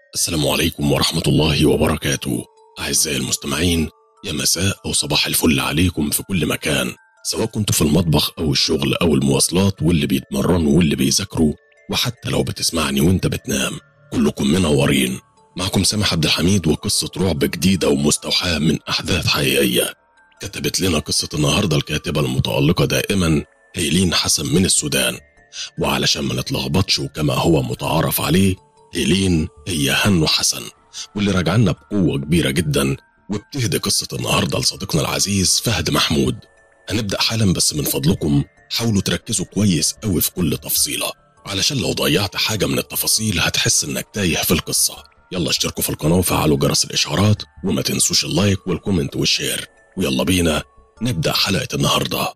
السلام عليكم ورحمة الله وبركاته أعزائي المستمعين يا مساء أو صباح الفل عليكم في كل مكان سواء كنتوا في المطبخ أو الشغل أو المواصلات واللي بيتمرنوا واللي بيذاكروا وحتى لو بتسمعني وانت بتنام كلكم منورين معكم سامح عبد الحميد وقصة رعب جديدة ومستوحاة من أحداث حقيقية كتبت لنا قصة النهاردة الكاتبة المتألقة دائما هيلين حسن من السودان وعلشان ما نتلخبطش وكما هو متعارف عليه هيلين هي هنو حسن واللي راجعنا بقوة كبيرة جدا وبتهدي قصة النهاردة لصديقنا العزيز فهد محمود هنبدأ حالا بس من فضلكم حاولوا تركزوا كويس قوي في كل تفصيلة علشان لو ضيعت حاجة من التفاصيل هتحس انك تايه في القصة يلا اشتركوا في القناة وفعلوا جرس الإشعارات وما تنسوش اللايك والكومنت والشير ويلا بينا نبدأ حلقة النهاردة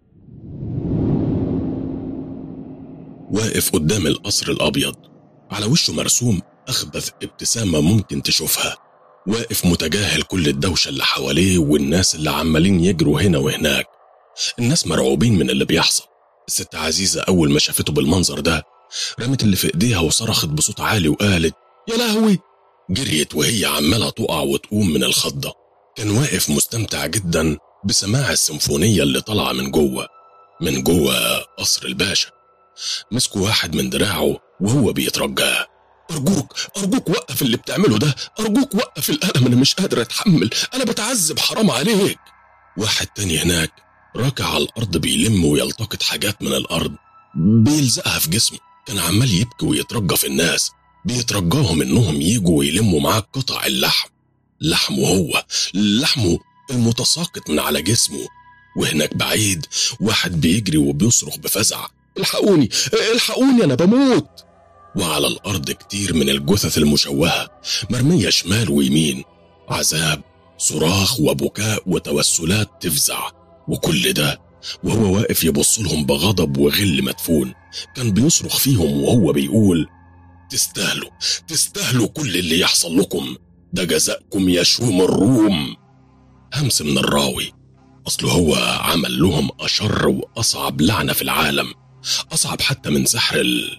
واقف قدام القصر الأبيض على وشه مرسوم أخبث ابتسامة ممكن تشوفها واقف متجاهل كل الدوشة اللي حواليه والناس اللي عمالين يجروا هنا وهناك الناس مرعوبين من اللي بيحصل الست عزيزة أول ما شافته بالمنظر ده رمت اللي في إيديها وصرخت بصوت عالي وقالت يا لهوي جريت وهي عمالة تقع وتقوم من الخضة كان واقف مستمتع جدا بسماع السيمفونية اللي طالعة من جوه من جوه قصر الباشا مسكوا واحد من دراعه وهو بيترجاه أرجوك أرجوك وقف اللي بتعمله ده أرجوك وقف الألم أنا مش قادر أتحمل أنا بتعذب حرام عليك واحد تاني هناك راكع على الأرض بيلم ويلتقط حاجات من الأرض بيلزقها في جسمه كان عمال يبكي ويترجى في الناس بيترجاهم إنهم يجوا ويلموا معاه قطع اللحم لحمه هو لحمه المتساقط من على جسمه وهناك بعيد واحد بيجري وبيصرخ بفزع الحقوني الحقوني أنا بموت وعلى الأرض كتير من الجثث المشوهة مرمية شمال ويمين عذاب صراخ وبكاء وتوسلات تفزع وكل ده وهو واقف يبص لهم بغضب وغل مدفون كان بيصرخ فيهم وهو بيقول تستاهلوا تستاهلوا كل اللي يحصل لكم ده جزاءكم يا شوم الروم همس من الراوي أصله هو عمل لهم أشر وأصعب لعنة في العالم أصعب حتى من سحر ال...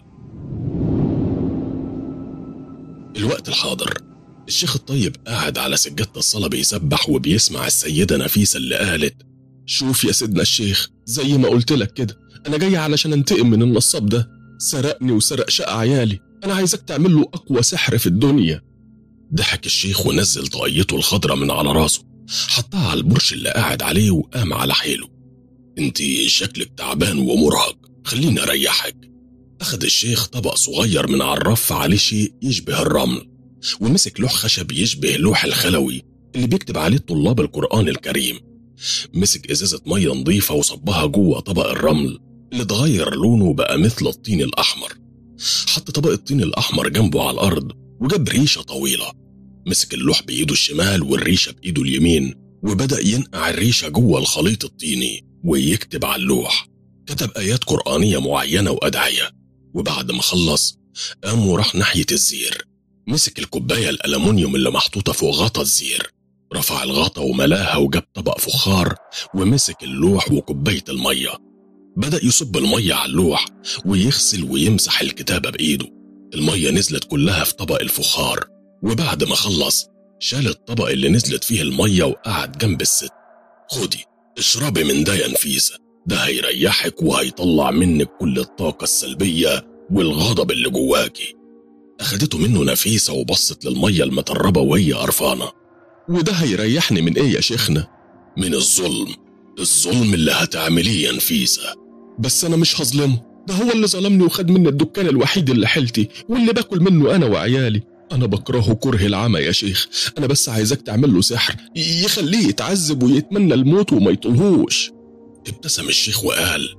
الوقت الحاضر الشيخ الطيب قاعد على سجادة الصلاة بيسبح وبيسمع السيدة نفيسة اللي قالت شوف يا سيدنا الشيخ زي ما قلت لك كده أنا جاي علشان أنتقم من النصاب ده سرقني وسرق شقة عيالي أنا عايزك تعمل له أقوى سحر في الدنيا ضحك الشيخ ونزل طاقيته الخضرة من على راسه حطها على البرش اللي قاعد عليه وقام على حيله انت شكلك تعبان ومرهق خليني اريحك اخذ الشيخ طبق صغير من على الرف عليه شيء يشبه الرمل ومسك لوح خشب يشبه لوح الخلوي اللي بيكتب عليه طلاب القرآن الكريم مسك ازازة مية نظيفة وصبها جوه طبق الرمل اللي اتغير لونه بقى مثل الطين الأحمر حط طبق الطين الأحمر جنبه على الأرض وجاب ريشة طويلة مسك اللوح بإيده الشمال والريشة بإيده اليمين وبدأ ينقع الريشة جوه الخليط الطيني ويكتب على اللوح كتب آيات قرآنية معينة وأدعية وبعد ما خلص قام وراح ناحية الزير مسك الكوباية الألمونيوم اللي محطوطة فوق غطا الزير رفع الغطا وملاها وجاب طبق فخار ومسك اللوح وكوباية المية بدأ يصب المية على اللوح ويغسل ويمسح الكتابة بإيده المية نزلت كلها في طبق الفخار وبعد ما خلص شال الطبق اللي نزلت فيه المية وقعد جنب الست خدي اشربي من ده يا نفيسة ده هيريحك وهيطلع منك كل الطاقة السلبية والغضب اللي جواكي أخدته منه نفيسة وبصت للمية المتربة وهي قرفانة وده هيريحني من إيه يا شيخنا؟ من الظلم الظلم اللي هتعمليه يا نفيسة بس أنا مش هظلمه ده هو اللي ظلمني وخد مني الدكان الوحيد اللي حيلتي واللي باكل منه أنا وعيالي أنا بكرهه كره العمى يا شيخ أنا بس عايزك تعمل له سحر يخليه يتعذب ويتمنى الموت وما يطلهوش ابتسم الشيخ وقال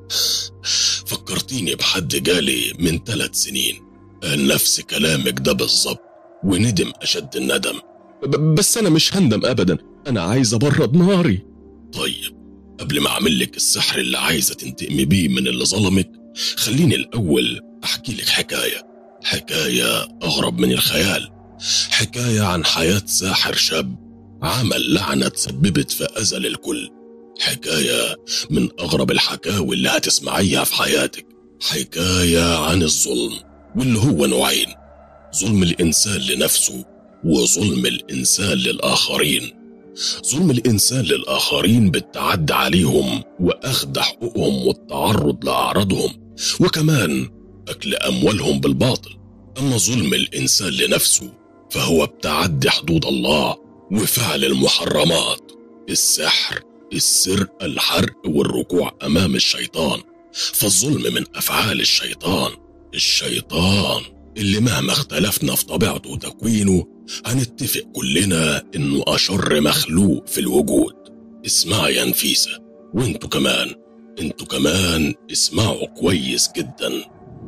فكرتيني بحد جالي من ثلاث سنين قال نفس كلامك ده بالظبط وندم أشد الندم بس أنا مش هندم أبدا أنا عايز أبرد ناري طيب قبل ما أعمل لك السحر اللي عايزة تنتقمي بيه من اللي ظلمك خليني الأول أحكي لك حكاية حكاية أغرب من الخيال حكاية عن حياة ساحر شاب عمل لعنة تسببت في أذى للكل حكاية من أغرب الحكاوي اللي هتسمعيها في حياتك حكاية عن الظلم واللي هو نوعين ظلم الإنسان لنفسه وظلم الإنسان للآخرين ظلم الإنسان للآخرين بالتعدي عليهم وأخذ حقوقهم والتعرض لأعراضهم وكمان أكل أموالهم بالباطل أما ظلم الإنسان لنفسه فهو بتعدي حدود الله وفعل المحرمات السحر السرقة الحرق والركوع أمام الشيطان فالظلم من أفعال الشيطان الشيطان اللي مهما اختلفنا في طبيعته وتكوينه هنتفق كلنا إنه أشر مخلوق في الوجود اسمع يا نفيسة وانتوا كمان انتوا كمان اسمعوا كويس جدا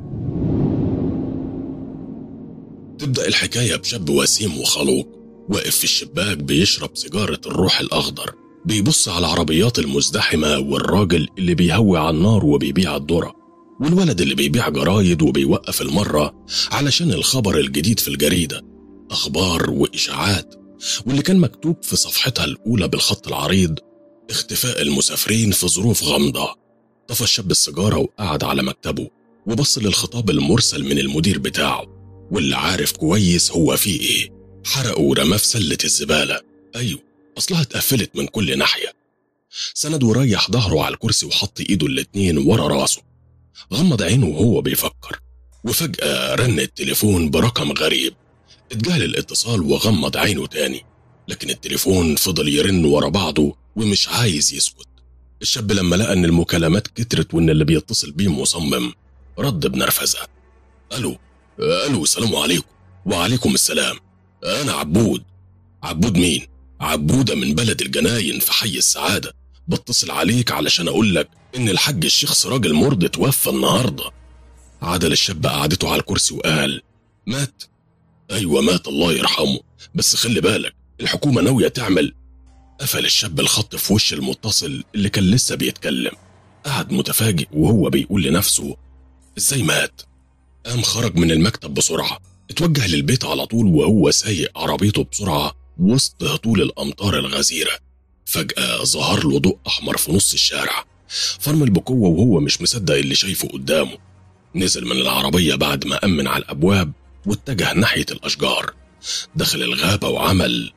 تبدأ الحكاية بشاب وسيم وخلوق واقف في الشباك بيشرب سيجارة الروح الأخضر بيبص على العربيات المزدحمة والراجل اللي بيهوي على النار وبيبيع الذرة والولد اللي بيبيع جرايد وبيوقف المرة علشان الخبر الجديد في الجريدة أخبار وإشاعات واللي كان مكتوب في صفحتها الأولى بالخط العريض اختفاء المسافرين في ظروف غامضة طفى الشاب السيجارة وقعد على مكتبه وبص للخطاب المرسل من المدير بتاعه واللي عارف كويس هو فيه ايه حرقه ورماه في سلة الزبالة أيوه أصلها اتقفلت من كل ناحية سند وريح ظهره على الكرسي وحط إيده الاتنين ورا راسه غمض عينه وهو بيفكر وفجأة رن التليفون برقم غريب اتجاهل الاتصال وغمض عينه تاني لكن التليفون فضل يرن ورا بعضه ومش عايز يسكت الشاب لما لقى ان المكالمات كترت وان اللي بيتصل بيه مصمم رد بنرفزه الو الو السلام عليكم وعليكم السلام انا عبود عبود مين عبوده من بلد الجناين في حي السعاده بتصل عليك علشان اقول لك ان الحاج الشيخ سراج المرض توفى النهارده عدل الشاب قعدته على الكرسي وقال مات ايوه مات الله يرحمه بس خلي بالك الحكومه ناويه تعمل قفل الشاب الخط في وش المتصل اللي كان لسه بيتكلم قعد متفاجئ وهو بيقول لنفسه ازاي مات قام خرج من المكتب بسرعه اتوجه للبيت على طول وهو سايق عربيته بسرعه وسط هطول الامطار الغزيره فجاه ظهر له ضوء احمر في نص الشارع فرمل بقوه وهو مش مصدق اللي شايفه قدامه نزل من العربيه بعد ما امن على الابواب واتجه ناحيه الاشجار دخل الغابه وعمل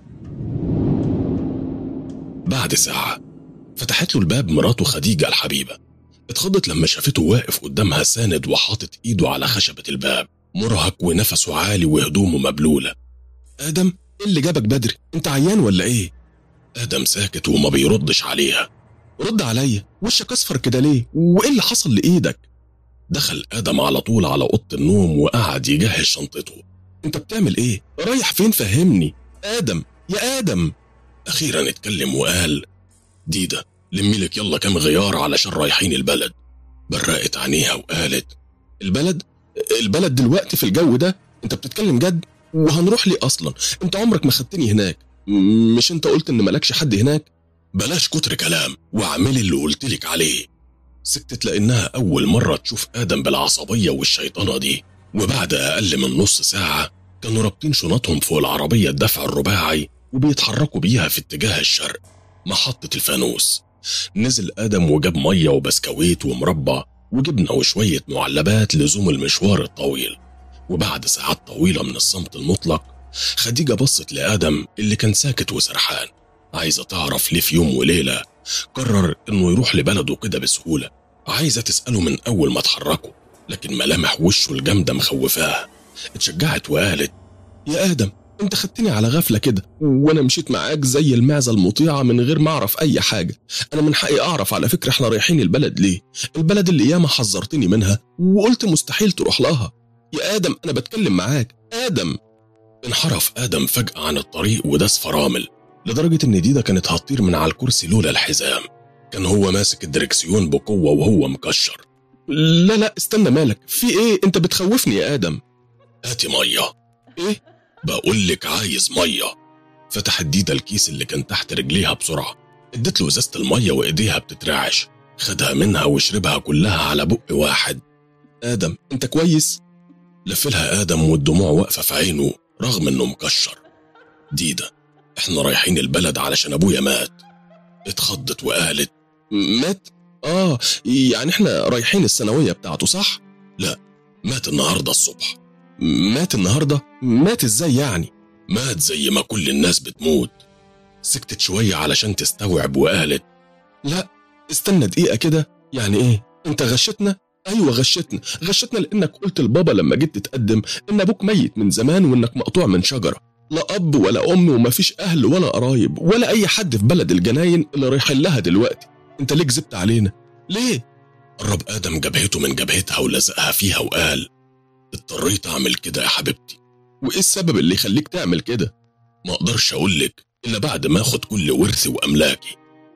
بعد ساعة فتحت له الباب مراته خديجة الحبيبة اتخضت لما شافته واقف قدامها ساند وحاطط ايده على خشبة الباب مرهق ونفسه عالي وهدومه مبلولة آدم ايه اللي جابك بدري انت عيان ولا ايه آدم ساكت وما بيردش عليها رد عليا وشك اصفر كده ليه وايه اللي حصل لايدك دخل آدم على طول على أوضة النوم وقعد يجهز شنطته انت بتعمل ايه رايح فين فهمني آدم يا آدم أخيرا اتكلم وقال ديدا لمي لك يلا كام غيار علشان رايحين البلد برقت عينيها وقالت البلد البلد دلوقتي في الجو ده انت بتتكلم جد وهنروح ليه اصلا انت عمرك ما خدتني هناك م- مش انت قلت ان مالكش حد هناك بلاش كتر كلام واعملي اللي قلتلك عليه سكتت لانها اول مره تشوف ادم بالعصبيه والشيطنه دي وبعد اقل من نص ساعه كانوا رابطين شنطهم فوق العربيه الدفع الرباعي وبيتحركوا بيها في اتجاه الشرق محطة الفانوس نزل آدم وجاب مية وبسكويت ومربى وجبنة وشوية معلبات لزوم المشوار الطويل وبعد ساعات طويلة من الصمت المطلق خديجة بصت لآدم اللي كان ساكت وسرحان عايزة تعرف ليه في يوم وليلة قرر إنه يروح لبلده كده بسهولة عايزة تسأله من أول ما اتحركوا لكن ملامح وشه الجامدة مخوفاها اتشجعت وقالت يا آدم انت خدتني على غفلة كده وانا مشيت معاك زي المعزة المطيعة من غير ما اعرف اي حاجة انا من حقي اعرف على فكرة احنا رايحين البلد ليه البلد اللي ياما حذرتني منها وقلت مستحيل تروح لها يا ادم انا بتكلم معاك ادم انحرف ادم فجأة عن الطريق وداس فرامل لدرجة ان ديدا كانت هتطير من على الكرسي لولا الحزام كان هو ماسك الدركسيون بقوة وهو مكشر لا لا استنى مالك في ايه انت بتخوفني يا ادم هاتي ميه ايه بقول لك عايز ميه فتحت ديدا الكيس اللي كان تحت رجليها بسرعه ادت له ازازه الميه وايديها بتترعش خدها منها وشربها كلها على بق واحد ادم انت كويس لفلها ادم والدموع واقفه في عينه رغم انه مكشر ديدا احنا رايحين البلد علشان ابويا مات اتخضت وقالت مات اه يعني احنا رايحين الثانويه بتاعته صح لا مات النهارده الصبح مات النهاردة مات ازاي يعني مات زي ما كل الناس بتموت سكتت شوية علشان تستوعب وقالت لا استنى دقيقة كده يعني ايه انت غشتنا ايوه غشتنا غشتنا لانك قلت لبابا لما جيت تتقدم ان ابوك ميت من زمان وانك مقطوع من شجره لا اب ولا ام ومفيش اهل ولا قرايب ولا اي حد في بلد الجناين اللي رايحين لها دلوقتي انت ليه كذبت علينا ليه قرب ادم جبهته من جبهتها ولزقها فيها وقال اضطريت اعمل كده يا حبيبتي وايه السبب اللي يخليك تعمل كده ما اقدرش اقولك الا بعد ما اخد كل ورثي واملاكي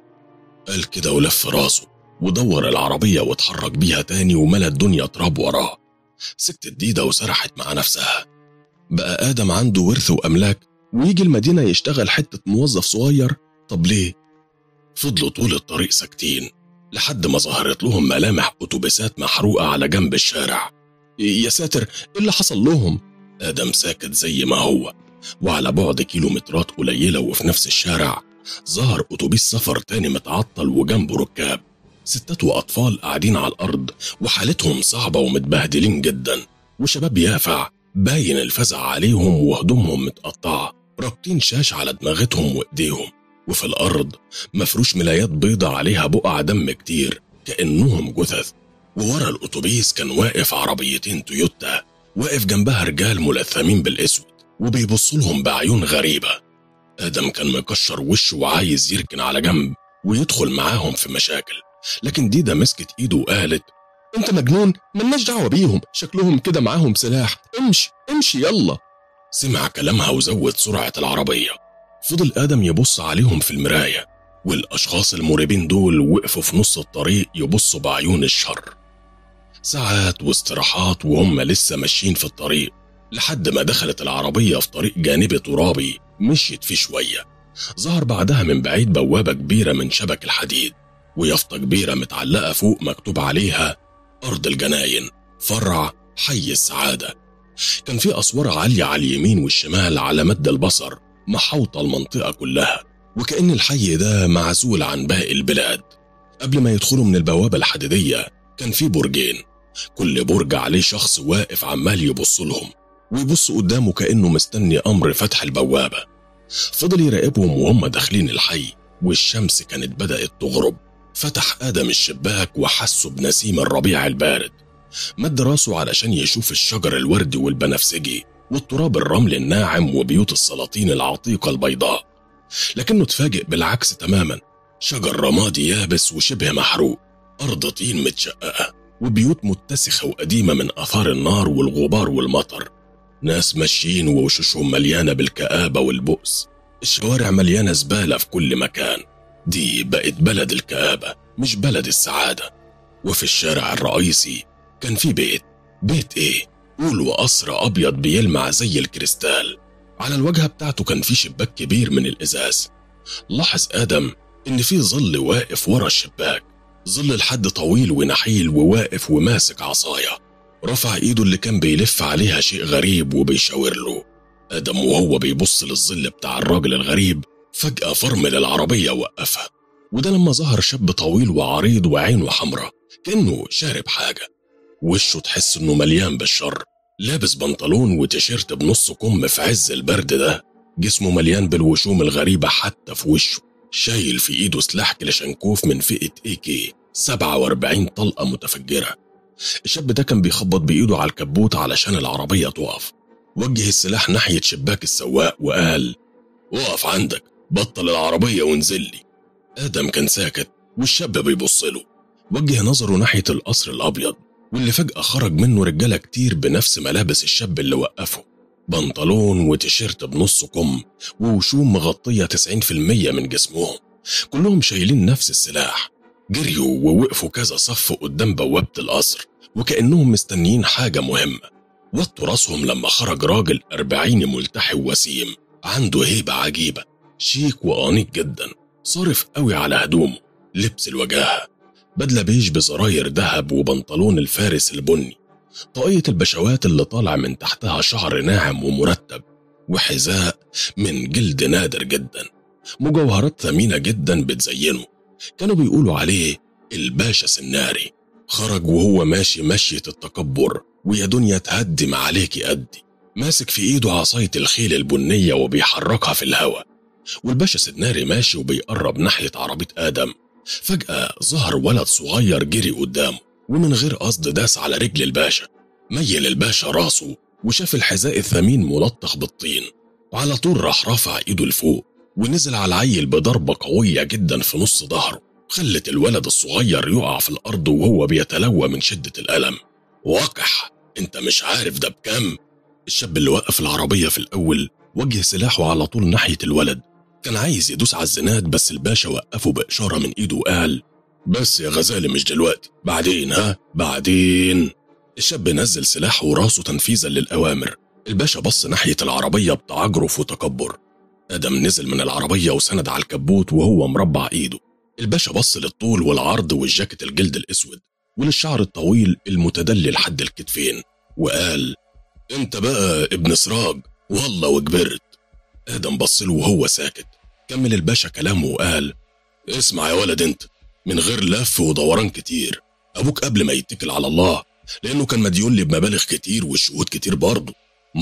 قال كده ولف راسه ودور العربية واتحرك بيها تاني وملى الدنيا تراب وراه سكتت ديدة وسرحت مع نفسها بقى آدم عنده ورث وأملاك ويجي المدينة يشتغل حتة موظف صغير طب ليه؟ فضلوا طول الطريق ساكتين لحد ما ظهرت لهم ملامح أتوبيسات محروقة على جنب الشارع يا ساتر إيه اللي حصل لهم؟ آدم ساكت زي ما هو وعلى بعد كيلومترات قليلة وفي نفس الشارع ظهر أتوبيس سفر تاني متعطل وجنبه ركاب ستات وأطفال قاعدين على الأرض وحالتهم صعبة ومتبهدلين جدا وشباب يافع باين الفزع عليهم وهدومهم متقطعة رابطين شاش على دماغتهم وإيديهم وفي الأرض مفروش ملايات بيضة عليها بقع دم كتير كأنهم جثث وورا الأتوبيس كان واقف عربيتين تويوتا واقف جنبها رجال ملثمين بالأسود وبيبصوا لهم بعيون غريبة آدم كان مكشر وشه وعايز يركن على جنب ويدخل معاهم في مشاكل لكن ديدا مسكت ايده وقالت انت مجنون ملناش دعوه بيهم شكلهم كده معاهم سلاح امشي امشي يلا سمع كلامها وزود سرعه العربيه فضل ادم يبص عليهم في المرايه والاشخاص المريبين دول وقفوا في نص الطريق يبصوا بعيون الشر ساعات واستراحات وهم لسه ماشيين في الطريق لحد ما دخلت العربيه في طريق جانبي ترابي مشيت فيه شويه ظهر بعدها من بعيد بوابه كبيره من شبك الحديد ويافطة كبيرة متعلقة فوق مكتوب عليها أرض الجناين فرع حي السعادة كان في أسوار عالية على اليمين والشمال على مد البصر محوطة المنطقة كلها وكأن الحي ده معزول عن باقي البلاد قبل ما يدخلوا من البوابة الحديدية كان في برجين كل برج عليه شخص واقف عمال يبص لهم ويبص قدامه كأنه مستني أمر فتح البوابة فضل يراقبهم وهم داخلين الحي والشمس كانت بدأت تغرب فتح آدم الشباك وحسه بنسيم الربيع البارد مد راسه علشان يشوف الشجر الوردي والبنفسجي والتراب الرمل الناعم وبيوت السلاطين العتيقة البيضاء لكنه اتفاجئ بالعكس تماما شجر رمادي يابس وشبه محروق أرض طين متشققة وبيوت متسخة وقديمة من أثار النار والغبار والمطر ناس ماشيين ووشوشهم مليانة بالكآبة والبؤس الشوارع مليانة زبالة في كل مكان دي بقت بلد الكآبة مش بلد السعادة وفي الشارع الرئيسي كان في بيت بيت ايه؟ قول وقصر أبيض بيلمع زي الكريستال على الواجهة بتاعته كان في شباك كبير من الإزاز لاحظ آدم إن في ظل واقف ورا الشباك ظل لحد طويل ونحيل وواقف وماسك عصاية رفع إيده اللي كان بيلف عليها شيء غريب وبيشاور له آدم وهو بيبص للظل بتاع الراجل الغريب فجأة فرمل العربية وقفها وده لما ظهر شاب طويل وعريض وعينه حمراء كأنه شارب حاجة وشه تحس إنه مليان بالشر لابس بنطلون وتيشيرت بنص كم في عز البرد ده جسمه مليان بالوشوم الغريبة حتى في وشه شايل في إيده سلاح كلاشنكوف من فئة اي كي 47 طلقة متفجرة الشاب ده كان بيخبط بإيده على الكبوت علشان العربية تقف وجه السلاح ناحية شباك السواق وقال وقف عندك بطل العربية وانزل لي آدم كان ساكت والشاب بيبص له وجه نظره ناحية القصر الأبيض واللي فجأة خرج منه رجالة كتير بنفس ملابس الشاب اللي وقفه بنطلون وتيشيرت بنص كم ووشوم مغطية 90% من جسمهم كلهم شايلين نفس السلاح جريوا ووقفوا كذا صف قدام بوابة القصر وكأنهم مستنيين حاجة مهمة وطوا راسهم لما خرج راجل أربعيني ملتحي وسيم عنده هيبة عجيبة شيك وأنيق جدا صارف قوي على هدومه لبس الوجاهة بدلة بيج بزراير ذهب وبنطلون الفارس البني طاقية البشوات اللي طالع من تحتها شعر ناعم ومرتب وحذاء من جلد نادر جدا مجوهرات ثمينة جدا بتزينه كانوا بيقولوا عليه الباشا سناري خرج وهو ماشي مشية التكبر ويا دنيا تهدم عليكي أدي ماسك في إيده عصاية الخيل البنية وبيحركها في الهوا والباشا سدناري ماشي وبيقرب ناحية عربية آدم فجأة ظهر ولد صغير جري قدامه ومن غير قصد داس على رجل الباشا ميل الباشا راسه وشاف الحذاء الثمين ملطخ بالطين وعلى طول راح رافع ايده لفوق ونزل على العيل بضربة قوية جدا في نص ظهره خلت الولد الصغير يقع في الأرض وهو بيتلوى من شدة الألم وقح انت مش عارف ده بكام الشاب اللي وقف العربية في الأول وجه سلاحه على طول ناحية الولد كان عايز يدوس على الزناد بس الباشا وقفه بإشارة من إيده وقال بس يا غزالي مش دلوقتي بعدين ها بعدين الشاب نزل سلاحه وراسه تنفيذا للأوامر الباشا بص ناحية العربية بتعجرف وتكبر آدم نزل من العربية وسند على الكبوت وهو مربع إيده الباشا بص للطول والعرض والجاكيت الجلد الأسود وللشعر الطويل المتدلي لحد الكتفين وقال انت بقى ابن سراج والله وكبرت آدم بص له وهو ساكت كمل الباشا كلامه وقال اسمع يا ولد انت من غير لف ودوران كتير أبوك قبل ما يتكل على الله لأنه كان مديون لي بمبالغ كتير والشهود كتير برضه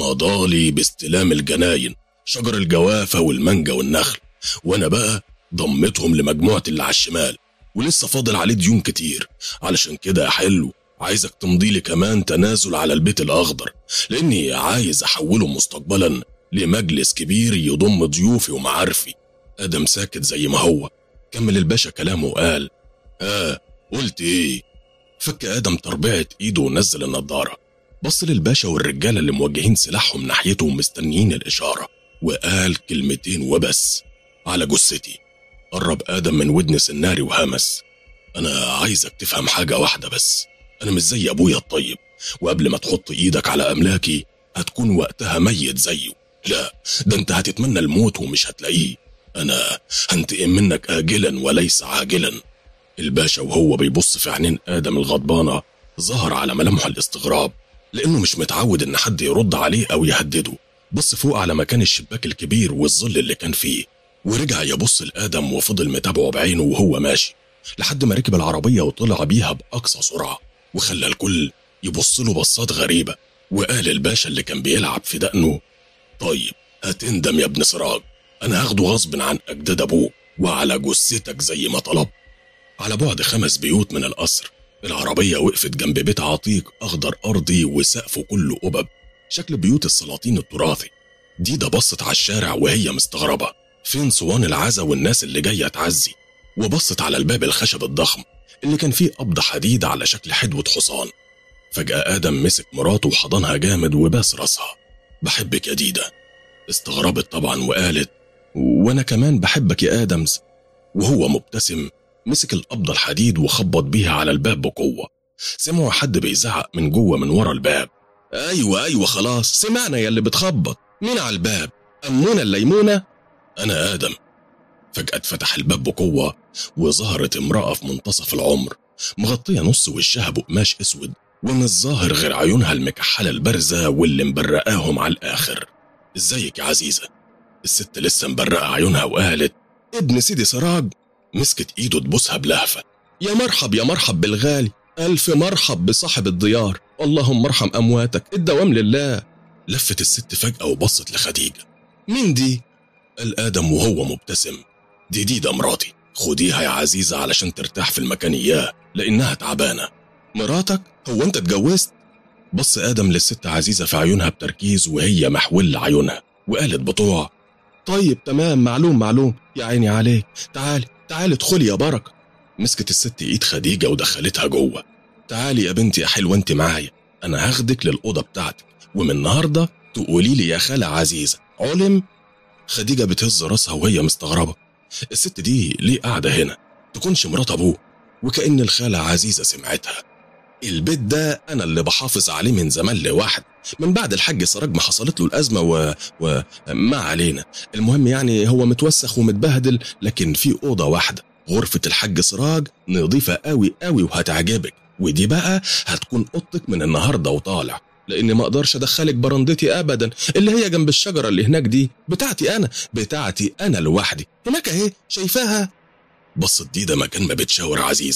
مضالي باستلام الجناين شجر الجوافة والمانجا والنخل وأنا بقى ضمتهم لمجموعة اللي على الشمال ولسه فاضل عليه ديون كتير علشان كده يا حلو عايزك تمضي لي كمان تنازل على البيت الأخضر لأني عايز أحوله مستقبلا لمجلس كبير يضم ضيوفي ومعارفي آدم ساكت زي ما هو كمل الباشا كلامه وقال آه قلت إيه فك آدم تربيعة إيده ونزل النضارة بص للباشا والرجالة اللي موجهين سلاحهم ناحيته ومستنيين الإشارة وقال كلمتين وبس على جثتي قرب آدم من ودن سناري وهمس أنا عايزك تفهم حاجة واحدة بس أنا مش زي أبويا الطيب وقبل ما تحط إيدك على أملاكي هتكون وقتها ميت زيه لا ده أنت هتتمنى الموت ومش هتلاقيه أنا هنتقم منك آجلا وليس عاجلا الباشا وهو بيبص في عينين آدم الغضبانة ظهر على ملامحه الاستغراب لأنه مش متعود إن حد يرد عليه أو يهدده بص فوق على مكان الشباك الكبير والظل اللي كان فيه ورجع يبص لآدم وفضل متابعه بعينه وهو ماشي لحد ما ركب العربية وطلع بيها بأقصى سرعة وخلى الكل يبص له بصات غريبة وقال الباشا اللي كان بيلعب في دقنه طيب هتندم يا ابن سراج أنا هاخده غصب عن أجداد أبوك وعلى جثتك زي ما طلبت على بعد خمس بيوت من القصر العربية وقفت جنب بيت عتيق أخضر أرضي وسقفه كله قبب شكل بيوت السلاطين التراثي ديدا بصت على الشارع وهي مستغربة فين صوان العزا والناس اللي جاية تعزي وبصت على الباب الخشب الضخم اللي كان فيه قبض حديد على شكل حدوة حصان فجأة آدم مسك مراته وحضنها جامد وباس راسها بحبك يا ديدا استغربت طبعا وقالت وانا كمان بحبك يا ادمز وهو مبتسم مسك القبضة الحديد وخبط بيها على الباب بقوة سمعوا حد بيزعق من جوه من ورا الباب ايوه ايوه خلاص سمعنا يا اللي بتخبط مين على الباب امونة الليمونة انا ادم فجأة اتفتح الباب بقوة وظهرت امرأة في منتصف العمر مغطية نص وشها بقماش اسود ومن الظاهر غير عيونها المكحلة البارزة واللي مبرقاهم على الآخر ازيك يا عزيزة الست لسه مبرقة عيونها وقالت ابن سيدي سراج مسكت ايده تبوسها بلهفة يا مرحب يا مرحب بالغالي ألف مرحب بصاحب الديار اللهم ارحم أمواتك الدوام لله لفت الست فجأة وبصت لخديجة مين دي؟ قال آدم وهو مبتسم دي ديدا مراتي خديها يا عزيزة علشان ترتاح في المكان إياه لأنها تعبانة مراتك؟ هو أنت اتجوزت؟ بص آدم للست عزيزة في عيونها بتركيز وهي محول عيونها وقالت بطوع طيب تمام معلوم معلوم يا عيني عليك تعالي تعالي ادخلي يا بركة مسكت الست ايد خديجة ودخلتها جوه تعالي يا بنتي يا حلوة انت معايا انا هاخدك للأوضة بتاعتك ومن النهاردة تقولي لي يا خالة عزيزة علم خديجة بتهز راسها وهي مستغربة الست دي ليه قاعدة هنا تكونش مرات ابوه وكأن الخالة عزيزة سمعتها البيت ده انا اللي بحافظ عليه من زمان لوحد من بعد الحاج سراج ما حصلت له الازمه و... و ما علينا المهم يعني هو متوسخ ومتبهدل لكن في اوضه واحده غرفه الحاج سراج نظيفه قوي قوي وهتعجبك ودي بقى هتكون اوضتك من النهارده وطالع لاني ما اقدرش ادخلك برندتي ابدا اللي هي جنب الشجره اللي هناك دي بتاعتي انا بتاعتي انا لوحدي هناك اهي شايفاها بصت ديدا مكان ما بتشاور عزيزه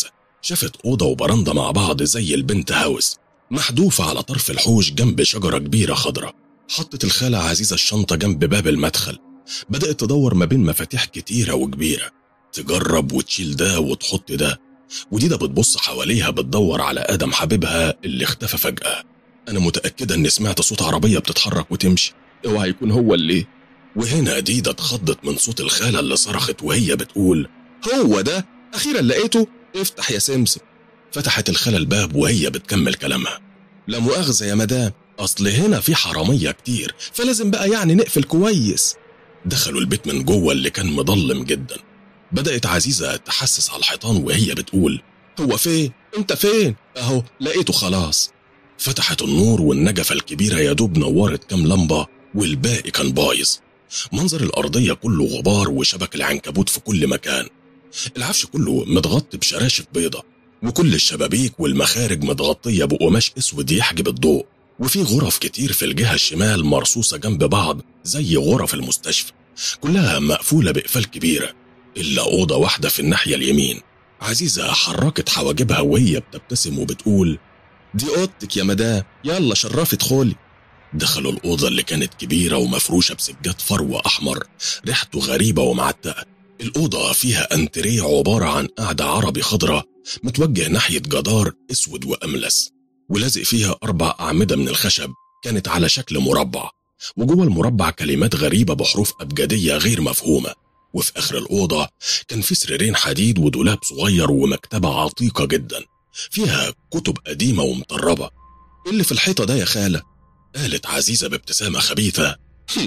شافت أوضة وبرندة مع بعض زي البنت هاوس محذوفة على طرف الحوش جنب شجرة كبيرة خضراء حطت الخالة عزيزة الشنطة جنب باب المدخل بدأت تدور ما بين مفاتيح كتيرة وكبيرة تجرب وتشيل ده وتحط ده وديدا بتبص حواليها بتدور على آدم حبيبها اللي اختفى فجأة أنا متأكدة إني سمعت صوت عربية بتتحرك وتمشي اوعى يكون هو اللي وهنا ديدا اتخضت من صوت الخالة اللي صرخت وهي بتقول هو ده أخيرا لقيته افتح يا سمسم فتحت الخالة الباب وهي بتكمل كلامها لا مؤاخذة يا مدام أصل هنا في حرامية كتير فلازم بقى يعني نقفل كويس دخلوا البيت من جوه اللي كان مضلم جدا بدأت عزيزة تحسس على الحيطان وهي بتقول هو فين؟ انت فين؟ اهو لقيته خلاص فتحت النور والنجفة الكبيرة يا دوب نورت كام لمبة والباقي كان بايظ منظر الأرضية كله غبار وشبك العنكبوت في كل مكان العفش كله متغطي بشراشف بيضة وكل الشبابيك والمخارج متغطية بقماش أسود يحجب الضوء وفي غرف كتير في الجهة الشمال مرصوصة جنب بعض زي غرف المستشفى كلها مقفولة بإقفال كبيرة إلا أوضة واحدة في الناحية اليمين عزيزة حركت حواجبها وهي بتبتسم وبتقول دي أوضتك يا مدام يلا شرفي ادخلي دخلوا الأوضة اللي كانت كبيرة ومفروشة بسجاد فرو أحمر ريحته غريبة ومعتقة الأوضة فيها أنتريه عبارة عن قعدة عربي خضراء متوجه ناحية جدار أسود وأملس ولازق فيها أربع أعمدة من الخشب كانت على شكل مربع وجوه المربع كلمات غريبة بحروف أبجدية غير مفهومة وفي آخر الأوضة كان في سريرين حديد ودولاب صغير ومكتبة عتيقة جدا فيها كتب قديمة ومطربة إيه اللي في الحيطة ده يا خالة قالت عزيزة بابتسامة خبيثة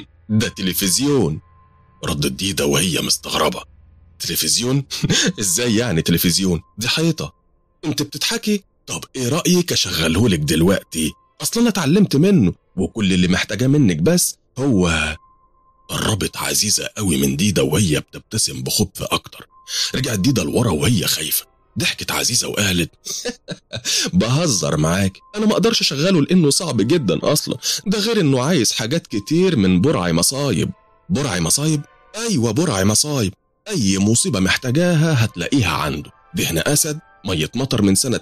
ده تلفزيون ردت ديدا وهي مستغربة تلفزيون؟ ازاي يعني تلفزيون؟ دي حيطة انت بتضحكي؟ طب ايه رأيك اشغلهولك دلوقتي؟ اصلا انا اتعلمت منه وكل اللي محتاجاه منك بس هو قربت عزيزة قوي من ديدا وهي بتبتسم بخبث أكتر رجعت ديدا لورا وهي خايفة ضحكت عزيزة وقالت بهزر معاك أنا ما أقدرش أشغله لأنه صعب جدا أصلا ده غير إنه عايز حاجات كتير من برع مصايب برع مصايب؟ أيوة برع مصايب أي مصيبة محتاجاها هتلاقيها عنده دهن أسد مية مطر من سنة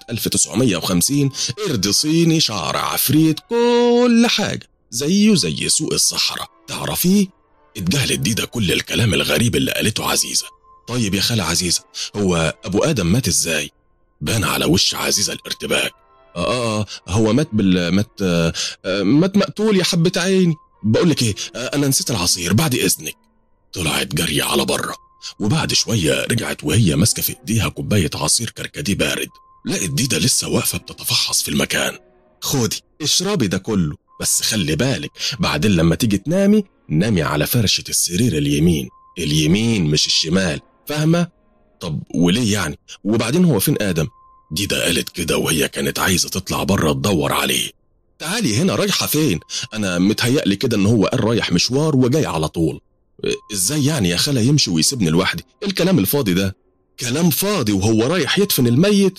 1950 قرد صيني شعر عفريت كل حاجة زيه زي سوق الصحراء تعرفيه اتجاهلت ديدا كل الكلام الغريب اللي قالته عزيزة طيب يا خالة عزيزة هو أبو آدم مات إزاي؟ بان على وش عزيزة الارتباك آه, آه هو مات بال مات آه مات مقتول يا حبة عيني بقول لك إيه آه أنا نسيت العصير بعد إذنك طلعت جري على بره وبعد شوية رجعت وهي ماسكة في إيديها كوباية عصير كركديه بارد لقت ديدا لسه واقفة بتتفحص في المكان خدي اشربي ده كله بس خلي بالك بعدين لما تيجي تنامي نامي على فرشة السرير اليمين اليمين مش الشمال فاهمة؟ طب وليه يعني؟ وبعدين هو فين آدم؟ ديدا قالت كده وهي كانت عايزة تطلع بره تدور عليه تعالي هنا رايحة فين؟ أنا متهيألي كده إن هو قال رايح مشوار وجاي على طول إزاي يعني يا خالة يمشي ويسيبني لوحدي؟ إيه الكلام الفاضي ده؟ كلام فاضي وهو رايح يدفن الميت؟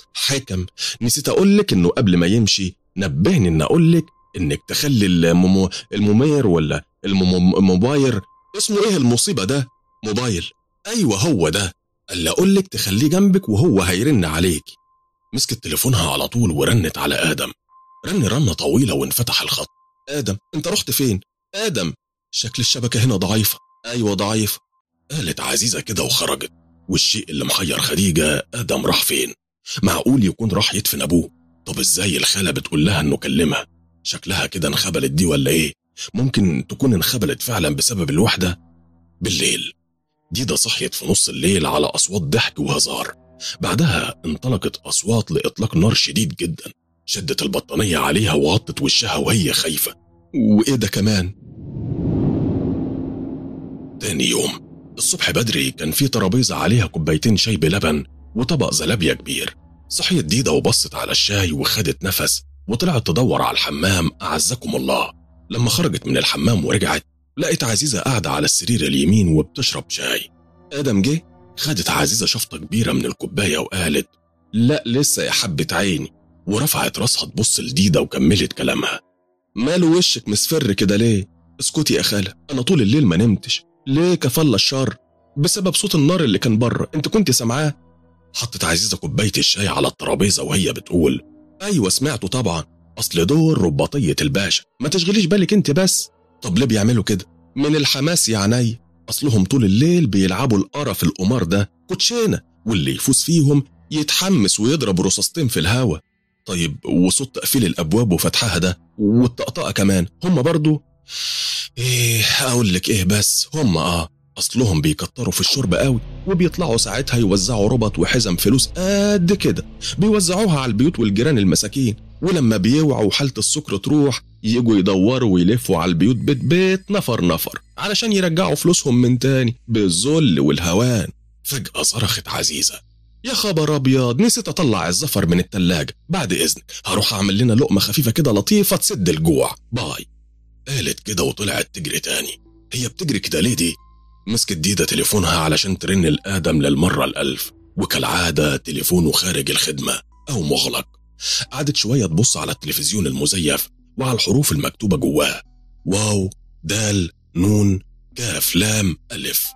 حكم نسيت أقولك إنه قبل ما يمشي نبهني إن أقولك إنك تخلي الممو... الممير ولا الموبايل اسمه إيه المصيبة ده؟ موبايل أيوة هو ده اللي أقولك تخليه جنبك وهو هيرن عليك مسكت تليفونها على طول ورنت على آدم رن رنة طويلة وانفتح الخط آدم أنت رحت فين؟ آدم شكل الشبكة هنا ضعيفة أيوة ضعيفة قالت عزيزة كده وخرجت والشيء اللي محير خديجة آدم راح فين؟ معقول يكون راح يدفن أبوه طب إزاي الخالة بتقول لها إنه كلمها؟ شكلها كده انخبلت دي ولا إيه؟ ممكن تكون انخبلت فعلا بسبب الوحدة؟ بالليل ديدا صحيت في نص الليل على أصوات ضحك وهزار بعدها انطلقت أصوات لإطلاق نار شديد جدا شدت البطانية عليها وغطت وشها وهي خايفة وإيه ده كمان؟ تاني يوم الصبح بدري كان في ترابيزة عليها كوبايتين شاي بلبن وطبق زلابية كبير صحيت ديدا وبصت على الشاي وخدت نفس وطلعت تدور على الحمام أعزكم الله لما خرجت من الحمام ورجعت لقيت عزيزة قاعدة على السرير اليمين وبتشرب شاي آدم جه خدت عزيزة شفطة كبيرة من الكوباية وقالت لا لسه يا حبة عيني ورفعت راسها تبص لديدا وكملت كلامها ماله وشك مصفر كده ليه اسكتي يا خالة أنا طول الليل ما نمتش ليه كفل الشر بسبب صوت النار اللي كان بره انت كنت سامعاه حطت عزيزة كوباية الشاي على الترابيزة وهي بتقول أيوة سمعته طبعا أصل دول رباطية الباشا ما تشغليش بالك أنت بس طب ليه بيعملوا كده من الحماس يا عيني أصلهم طول الليل بيلعبوا القرا في القمار ده كوتشينة واللي يفوز فيهم يتحمس ويضرب رصاصتين في الهوا طيب وصوت تقفيل الأبواب وفتحها ده والطقطقة كمان هم برضو ايه اقول لك ايه بس هم اه اصلهم بيكتروا في الشرب قوي وبيطلعوا ساعتها يوزعوا ربط وحزم فلوس قد كده بيوزعوها على البيوت والجيران المساكين ولما بيوعوا حالة السكر تروح يجوا يدوروا ويلفوا على البيوت بيت بيت نفر نفر علشان يرجعوا فلوسهم من تاني بالذل والهوان فجأة صرخت عزيزة يا خبر ابيض نسيت اطلع الزفر من التلاجة بعد اذنك هروح اعمل لنا لقمة خفيفة كده لطيفة تسد الجوع باي قالت كده وطلعت تجري تاني هي بتجري كده ليه دي مسكت ديدا تليفونها علشان ترن الآدم للمرة الألف وكالعادة تليفونه خارج الخدمة أو مغلق قعدت شوية تبص على التلفزيون المزيف وعلى الحروف المكتوبة جواه واو دال نون كاف لام ألف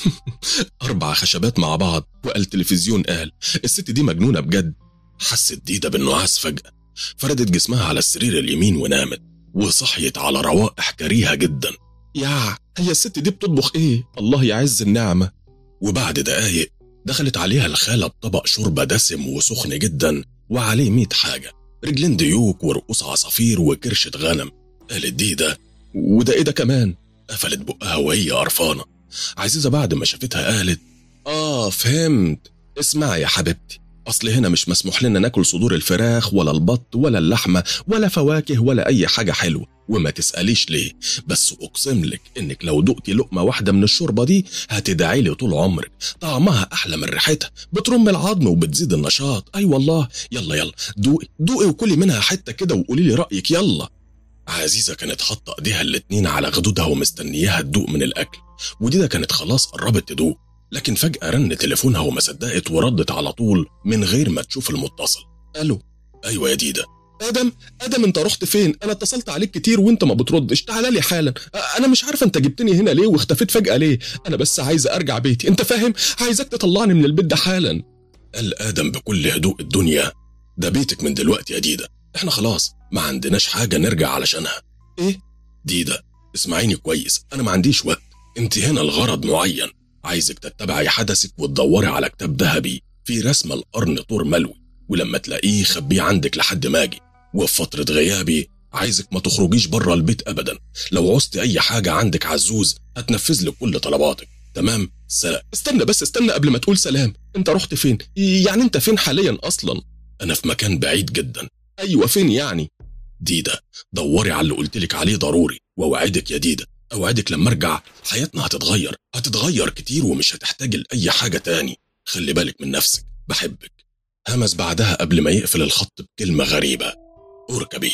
أربع خشبات مع بعض والتلفزيون قال الست دي مجنونة بجد حست ديدا بالنعاس فجأة فردت جسمها على السرير اليمين ونامت وصحيت على روائح كريهة جدا يا هي الست دي بتطبخ ايه الله يعز النعمة وبعد دقايق دخلت عليها الخالة بطبق شوربة دسم وسخن جدا وعليه ميت حاجة رجلين ديوك ورؤوس عصافير وكرشة غنم قالت دي ده وده ايه ده كمان قفلت بقها وهي قرفانة عزيزة بعد ما شافتها قالت اه فهمت اسمعي يا حبيبتي اصل هنا مش مسموح لنا ناكل صدور الفراخ ولا البط ولا اللحمة ولا فواكه ولا اي حاجة حلوة وما تسأليش ليه بس أقسم لك إنك لو دقتي لقمة واحدة من الشوربة دي هتدعي لي طول عمرك طعمها أحلى من ريحتها بترم العظم وبتزيد النشاط أي والله يلا يلا دوقي دوقي وكلي منها حتة كده وقولي لي رأيك يلا عزيزة كانت حاطة إيديها الاتنين على خدودها ومستنياها تدوق من الأكل ودي ده كانت خلاص قربت تدوق لكن فجأة رن تليفونها وما صدقت وردت على طول من غير ما تشوف المتصل ألو أيوة يا ديدا ادم ادم انت رحت فين انا اتصلت عليك كتير وانت ما بتردش تعالى لي حالا انا مش عارفه انت جبتني هنا ليه واختفيت فجاه ليه انا بس عايز ارجع بيتي انت فاهم عايزك تطلعني من البيت ده حالا قال ادم بكل هدوء الدنيا ده بيتك من دلوقتي يا ديدا احنا خلاص ما عندناش حاجه نرجع علشانها ايه ديدا اسمعيني كويس انا ما عنديش وقت انت هنا الغرض معين عايزك تتبعي حدثك وتدوري على كتاب ذهبي في رسمه القرن طور ملوي ولما تلاقيه خبيه عندك لحد ما اجي وفي فترة غيابي عايزك ما تخرجيش بره البيت أبدا لو عوزت أي حاجة عندك عزوز هتنفذ لك كل طلباتك تمام سلام استنى بس استنى قبل ما تقول سلام انت رحت فين يعني انت فين حاليا اصلا انا في مكان بعيد جدا ايوه فين يعني ديدا دوري على اللي قلتلك عليه ضروري واوعدك يا ديدا اوعدك لما ارجع حياتنا هتتغير هتتغير كتير ومش هتحتاج لاي حاجه تاني خلي بالك من نفسك بحبك همس بعدها قبل ما يقفل الخط بكلمه غريبه اركبي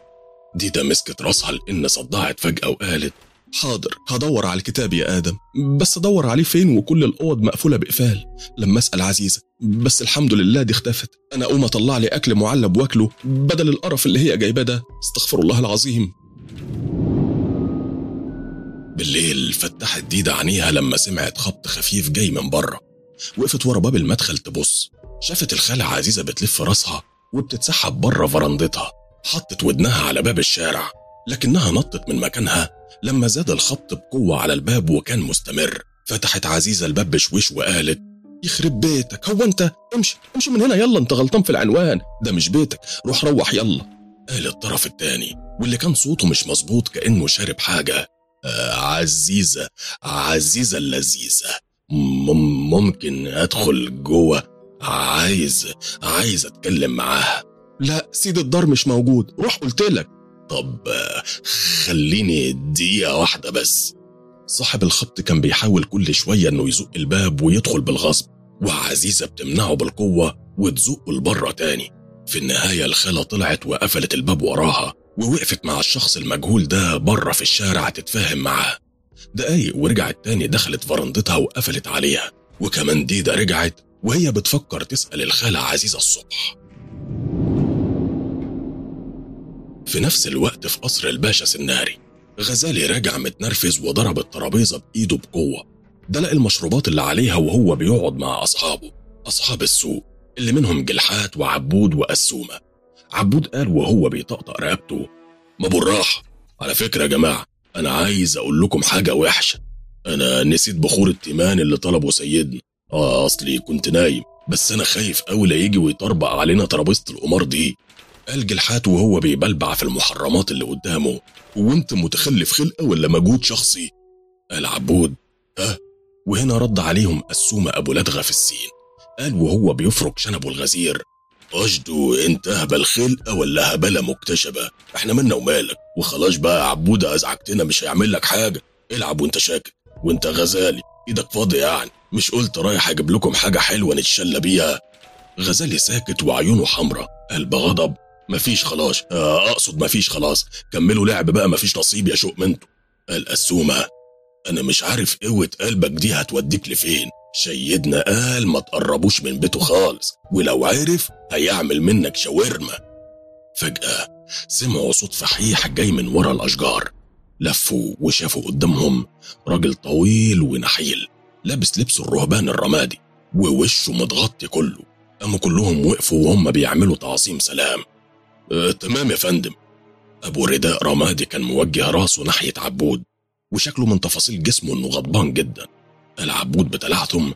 ديدا مسكت راسها لان صدعت فجاه وقالت حاضر هدور على الكتاب يا ادم بس ادور عليه فين وكل الاوض مقفوله بقفال لما اسال عزيزه بس الحمد لله دي اختفت انا اقوم اطلع لي اكل معلب واكله بدل القرف اللي هي جايباه ده استغفر الله العظيم بالليل فتحت ديدا عينيها لما سمعت خبط خفيف جاي من بره وقفت ورا باب المدخل تبص شافت الخالة عزيزة بتلف راسها وبتتسحب بره فرندتها حطت ودنها على باب الشارع لكنها نطت من مكانها لما زاد الخبط بقوة على الباب وكان مستمر فتحت عزيزة الباب بشويش وقالت يخرب بيتك هو انت امشي امشي من هنا يلا انت غلطان في العنوان ده مش بيتك روح روح يلا قال الطرف التاني واللي كان صوته مش مظبوط كأنه شارب حاجة آه عزيزة عزيزة اللذيذة م- ممكن أدخل جوه عايز عايز أتكلم معاها لا سيد الدار مش موجود روح قلت لك طب خليني دقيقة واحدة بس صاحب الخبط كان بيحاول كل شوية انه يزق الباب ويدخل بالغصب وعزيزة بتمنعه بالقوة وتزقه لبره تاني في النهاية الخالة طلعت وقفلت الباب وراها ووقفت مع الشخص المجهول ده بره في الشارع تتفاهم معاه دقايق ورجعت تاني دخلت فرندتها وقفلت عليها وكمان ديدا رجعت وهي بتفكر تسأل الخالة عزيزة الصبح في نفس الوقت في قصر الباشا سناري غزالي راجع متنرفز وضرب الترابيزة بإيده بقوة دلق المشروبات اللي عليها وهو بيقعد مع أصحابه أصحاب السوق اللي منهم جلحات وعبود وقسومة عبود قال وهو بيطقطق رقبته ما بالراحة على فكرة يا جماعة أنا عايز أقول لكم حاجة وحشة أنا نسيت بخور التيمان اللي طلبه سيدنا آه أصلي كنت نايم بس أنا خايف أوي لا يجي ويطربق علينا ترابيزة القمار دي قال جلحات وهو بيبلبع في المحرمات اللي قدامه وانت متخلف خلقة ولا مجهود شخصي قال عبود ها وهنا رد عليهم قسومة أبو لدغة في السين قال وهو بيفرك شنبه الغزير قصده انت هبل خلقة ولا هبلة مكتشبة احنا مالنا ومالك وخلاص بقى يا عبودة ازعجتنا مش هيعمل لك حاجة العب وانت شاكر وانت غزالي ايدك فاضية يعني مش قلت رايح اجيب لكم حاجة حلوة نتشلى بيها غزالي ساكت وعيونه حمرة قال بغضب مفيش خلاص آه اقصد مفيش خلاص كملوا لعب بقى مفيش نصيب يا شوق منتو قال قسومة انا مش عارف قوة قلبك دي هتوديك لفين سيدنا قال ما تقربوش من بيته خالص ولو عرف هيعمل منك شاورما فجأة سمعوا صوت فحيح جاي من ورا الأشجار لفوا وشافوا قدامهم راجل طويل ونحيل لابس لبس الرهبان الرمادي ووشه متغطي كله قاموا كلهم وقفوا وهم بيعملوا تعظيم سلام أه تمام يا فندم أبو رداء رمادي كان موجه راسه ناحية عبود وشكله من تفاصيل جسمه إنه غضبان جدا العبود بتلعثم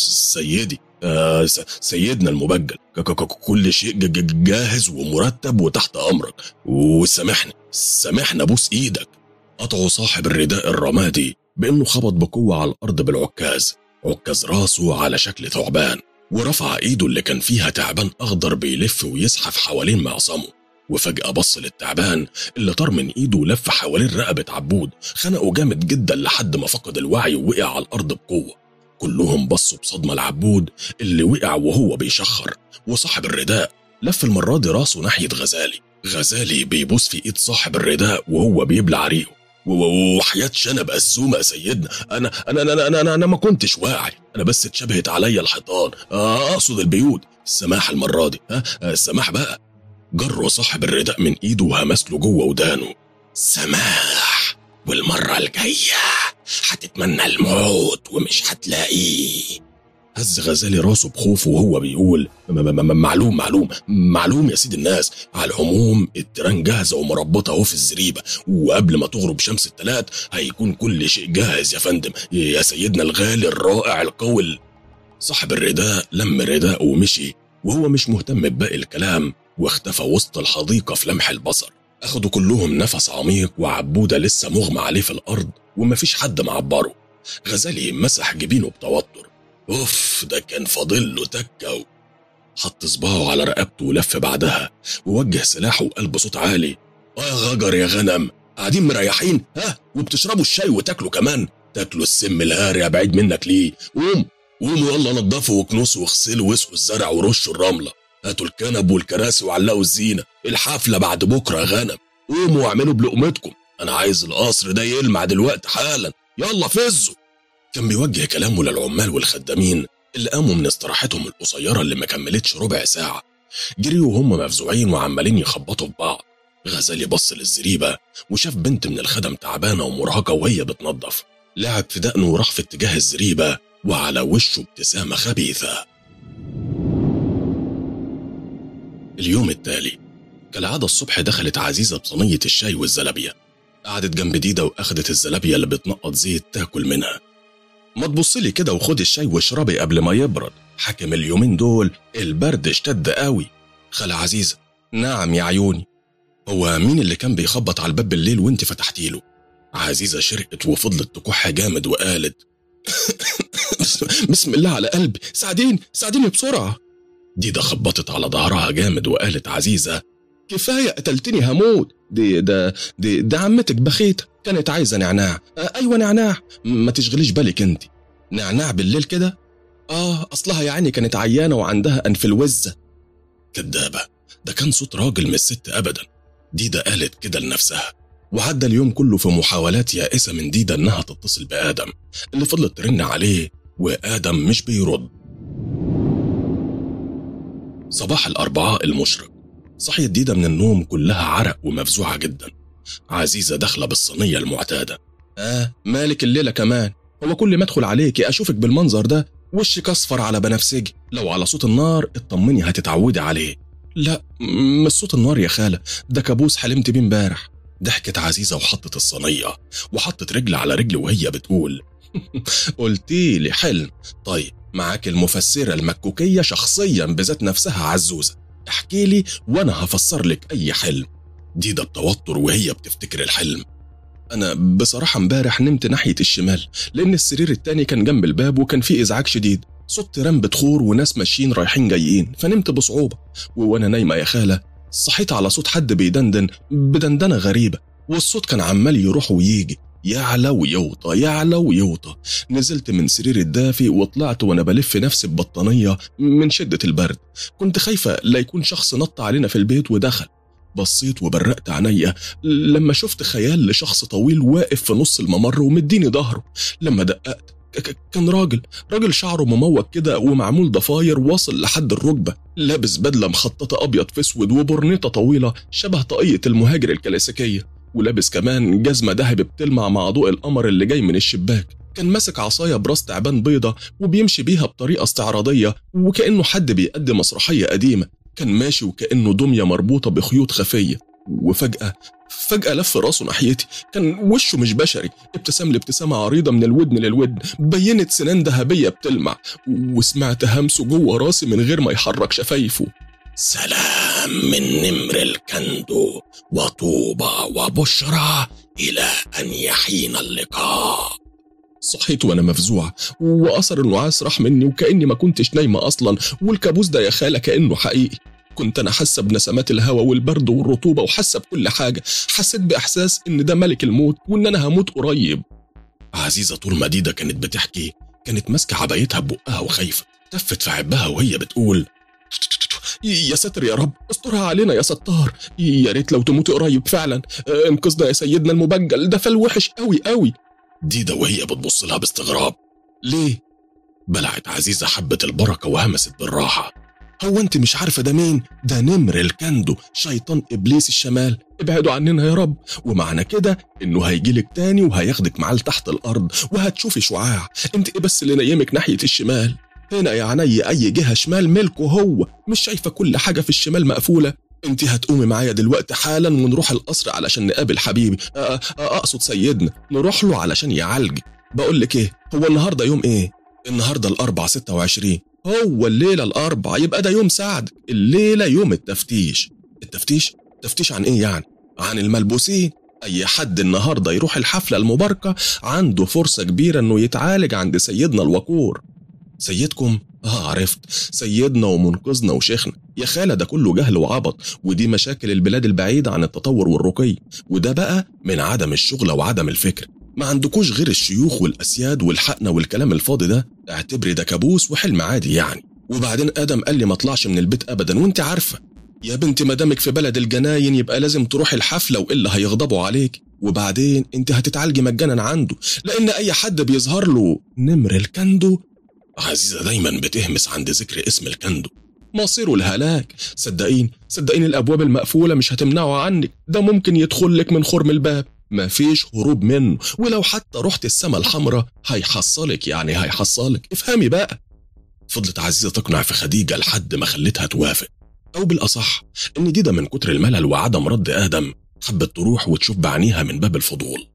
سيدي آه سيدنا المبجل كل شيء جاهز ومرتب وتحت امرك وسامحني سامحنا بوس ايدك قطعوا صاحب الرداء الرمادي بانه خبط بقوه على الارض بالعكاز عكاز راسه على شكل ثعبان ورفع ايده اللي كان فيها تعبان اخضر بيلف ويزحف حوالين معصمه وفجأة بص للتعبان اللي طار من ايده ولف حوالين رقبة عبود خنقه جامد جدا لحد ما فقد الوعي ووقع على الأرض بقوة كلهم بصوا بصدمة لعبود اللي وقع وهو بيشخر وصاحب الرداء لف المرة دي راسه ناحية غزالي غزالي بيبوس في ايد صاحب الرداء وهو بيبلع ريقه وحياة شنب قسومة يا سيدنا أنا أنا أنا أنا, أنا, أنا ما كنتش واعي أنا بس اتشبهت عليا الحيطان أقصد البيوت السماح المرة دي ها السماح بقى جره صاحب الرداء من ايده وهمس له جوه ودانه سماح والمرة الجاية هتتمنى الموت ومش هتلاقيه هز غزالي راسه بخوف وهو بيقول معلوم معلوم معلوم يا سيد الناس على العموم التيران جاهزة ومربطة اهو في الزريبة وقبل ما تغرب شمس التلات هيكون كل شيء جاهز يا فندم يا سيدنا الغالي الرائع القوي صاحب الرداء لم رداءه ومشي وهو مش مهتم بباقي الكلام واختفى وسط الحديقة في لمح البصر أخدوا كلهم نفس عميق وعبودة لسه مغمى عليه في الأرض ومفيش حد معبره غزالي مسح جبينه بتوتر أوف ده كان فاضل له تكة حط صباعه على رقبته ولف بعدها ووجه سلاحه وقال بصوت عالي آه يا غجر يا غنم قاعدين مريحين ها وبتشربوا الشاي وتاكلوا كمان تاكلوا السم الهاري يا بعيد منك ليه قوم قوموا يلا نضفوا وكنسوا واغسلوا واسقوا الزرع ورشوا الرمله هاتوا الكنب والكراسي وعلقوا الزينة الحفلة بعد بكرة يا غنم قوموا واعملوا بلقمتكم أنا عايز القصر ده يلمع دلوقتي حالا يلا فزوا كان بيوجه كلامه للعمال والخدامين اللي قاموا من استراحتهم القصيرة اللي ما كملتش ربع ساعة جريوا وهم مفزوعين وعمالين يخبطوا في بعض غزالي بص للزريبة وشاف بنت من الخدم تعبانة ومرهقة وهي بتنظف لعب في دقنه وراح في اتجاه الزريبة وعلى وشه ابتسامة خبيثة اليوم التالي كالعادة الصبح دخلت عزيزة بصينية الشاي والزلابية قعدت جنب ديدة وأخدت الزلابية اللي بتنقط زيت تاكل منها ما تبصلي كده وخدي الشاي واشربي قبل ما يبرد حكم اليومين دول البرد اشتد قوي خالة عزيزة نعم يا عيوني هو مين اللي كان بيخبط على الباب بالليل وانت فتحتي له عزيزة شرقت وفضلت تكح جامد وقالت بسم الله على قلبي ساعديني ساعديني بسرعة ديدا خبطت على ظهرها جامد وقالت عزيزة كفاية قتلتني هموت دي ده دي, ده عمتك بخيتة كانت عايزة نعناع آه أيوة نعناع ما تشغليش بالك انت نعناع بالليل كده آه أصلها يعني كانت عيانة وعندها أنفلوزة كدابة ده كان صوت راجل من الست أبدا ديدا قالت كده لنفسها وعدى اليوم كله في محاولات يائسة من ديدا إنها تتصل بآدم اللي فضلت ترن عليه وآدم مش بيرد صباح الأربعاء المشرق صحيت ديدا من النوم كلها عرق ومفزوعة جدا عزيزة داخلة بالصينية المعتادة آه مالك الليلة كمان هو كل ما أدخل عليكي أشوفك بالمنظر ده وشك اصفر على بنفسجي لو على صوت النار اطمني هتتعودي عليه لا مش صوت النار يا خالة ده كابوس حلمت بيه امبارح ضحكت عزيزة وحطت الصينية وحطت رجل على رجل وهي بتقول قلتي لي حلم طيب معاك المفسرة المكوكية شخصيا بذات نفسها عزوزة احكي لي وانا هفسر لك اي حلم ديدا بتوتر وهي بتفتكر الحلم انا بصراحة امبارح نمت ناحية الشمال لان السرير التاني كان جنب الباب وكان فيه ازعاج شديد صوت ترام بتخور وناس ماشيين رايحين جايين فنمت بصعوبة وانا نايمة يا خالة صحيت على صوت حد بيدندن بدندنة غريبة والصوت كان عمال يروح ويجي يعلى ويوطى يعلى ويوطى نزلت من سرير الدافي وطلعت وانا بلف نفسي ببطانية من شدة البرد كنت خايفة لا يكون شخص نط علينا في البيت ودخل بصيت وبرقت عينيا لما شفت خيال لشخص طويل واقف في نص الممر ومديني ظهره لما دققت كان راجل راجل شعره مموج كده ومعمول ضفاير واصل لحد الركبة لابس بدلة مخططة أبيض في أسود وبرنيطة طويلة شبه طاقية المهاجر الكلاسيكية ولابس كمان جزمة ذهب بتلمع مع ضوء القمر اللي جاي من الشباك كان ماسك عصاية براس تعبان بيضة وبيمشي بيها بطريقة استعراضية وكأنه حد بيقدم مسرحية قديمة كان ماشي وكأنه دمية مربوطة بخيوط خفية وفجأة فجأة لف راسه ناحيتي كان وشه مش بشري ابتسم لي ابتسامة عريضة من الودن للودن بينت سنان ذهبية بتلمع وسمعت همسه جوه راسي من غير ما يحرك شفايفه سلام من نمر الكندو وطوبى وبشرى إلى أن يحين اللقاء صحيت وانا مفزوع واثر النعاس راح مني وكاني ما كنتش نايمه اصلا والكابوس ده يا خاله كانه حقيقي كنت انا حاسه بنسمات الهواء والبرد والرطوبه وحاسه بكل حاجه حسيت باحساس ان ده ملك الموت وان انا هموت قريب عزيزه طول ما ديدا كانت بتحكي كانت ماسكه عبايتها ببقها وخايفه تفت في عبها وهي بتقول يا ساتر يا رب استرها علينا يا ستار يا ريت لو تموتي قريب فعلا انقذنا يا سيدنا المبجل ده فال وحش قوي قوي ديدا وهي بتبص لها باستغراب ليه بلعت عزيزة حبة البركة وهمست بالراحة هو انت مش عارفة ده مين؟ ده نمر الكندو شيطان إبليس الشمال ابعدوا عننا يا رب ومعنى كده انه هيجيلك تاني وهياخدك معاه لتحت الارض وهتشوفي شعاع انت ايه بس اللي نيمك ناحية الشمال هنا يا عيني اي جهة شمال ملكه هو مش شايفة كل حاجة في الشمال مقفولة انت هتقومي معايا دلوقتي حالا ونروح القصر علشان نقابل حبيبي اقصد سيدنا نروح له علشان يعالجك بقول لك ايه هو النهارده يوم ايه النهارده الاربع 26 هو الليله الاربع يبقى ده يوم سعد الليله يوم التفتيش التفتيش تفتيش عن ايه يعني عن الملبوسين اي حد النهارده يروح الحفله المباركه عنده فرصه كبيره انه يتعالج عند سيدنا الوقور سيدكم اه عرفت سيدنا ومنقذنا وشيخنا يا خالة ده كله جهل وعبط ودي مشاكل البلاد البعيدة عن التطور والرقي وده بقى من عدم الشغلة وعدم الفكر ما عندكوش غير الشيوخ والأسياد والحقنة والكلام الفاضي ده اعتبري ده كابوس وحلم عادي يعني وبعدين آدم قال لي ما اطلعش من البيت أبدا وانت عارفة يا بنتي ما دامك في بلد الجناين يبقى لازم تروحي الحفلة وإلا هيغضبوا عليك وبعدين انت هتتعالجي مجانا عنده لأن أي حد بيظهر له نمر الكندو عزيزة دايما بتهمس عند ذكر اسم الكندو مصيره الهلاك صدقين صدقين الأبواب المقفولة مش هتمنعه عنك ده ممكن يدخل لك من خرم الباب مفيش هروب منه ولو حتى رحت السما الحمراء هيحصلك يعني هيحصلك افهمي بقى فضلت عزيزة تقنع في خديجة لحد ما خلتها توافق أو بالأصح إن دي ده من كتر الملل وعدم رد آدم حبت تروح وتشوف بعينيها من باب الفضول